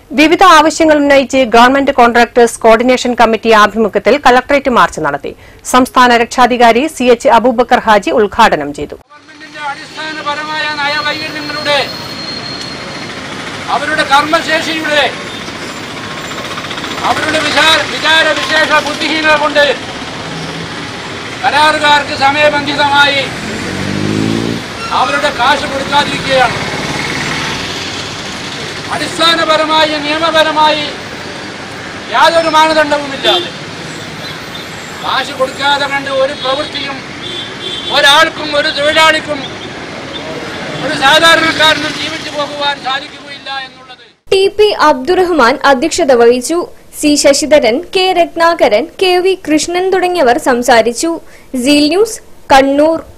വിവിധ ആവശ്യങ്ങൾ ഉന്നയിച്ച് ഗവൺമെന്റ് കോൺട്രാക്ടേഴ്സ് കോർഡിനേഷൻ കമ്മിറ്റി ആഭിമുഖ്യത്തിൽ കളക്ടറേറ്റ് മാർച്ച് നടത്തി സംസ്ഥാന രക്ഷാധികാരി സി എച്ച് അബൂബക്കർ ഹാജി ഉദ്ഘാടനം ചെയ്തു ഗവൺമെന്റിന്റെ അടിസ്ഥാനപരമായ നയവൈകല്യങ്ങളുടെ അവരുടെ കർമ്മശേഷിയുടെ അവരുടെ വിചാര വിചാര വിശേഷ ബുദ്ധിഹീനത കൊണ്ട് കരാറുകാർക്ക് സമയബന്ധിതമായി അവരുടെ കാശ് കൊടുക്കാതിരിക്കുകയാണ് അടിസ്ഥാനപരമായി നിയമപരമായി യാതൊരു മാനദണ്ഡവുമില്ലാതെ കാശ് കൊടുക്കാതെ കണ്ട് ഒരു പ്രവൃത്തിയും ഒരാൾക്കും ഒരു തൊഴിലാളിക്കും ഒരു സാധാരണക്കാരനും ജീവിച്ചു പോകുവാൻ സാധിക്കുകയില്ല എന്നുള്ളത് ടി പി അബ്ദുറഹ്മാൻ അധ്യക്ഷത വഹിച്ചു C Sasidharan K Ratnakaran K V Krishnan തുടങ്ങിയവർ സംസാരിച്ചു സീൽ ന്യൂസ് കണ്ണൂർ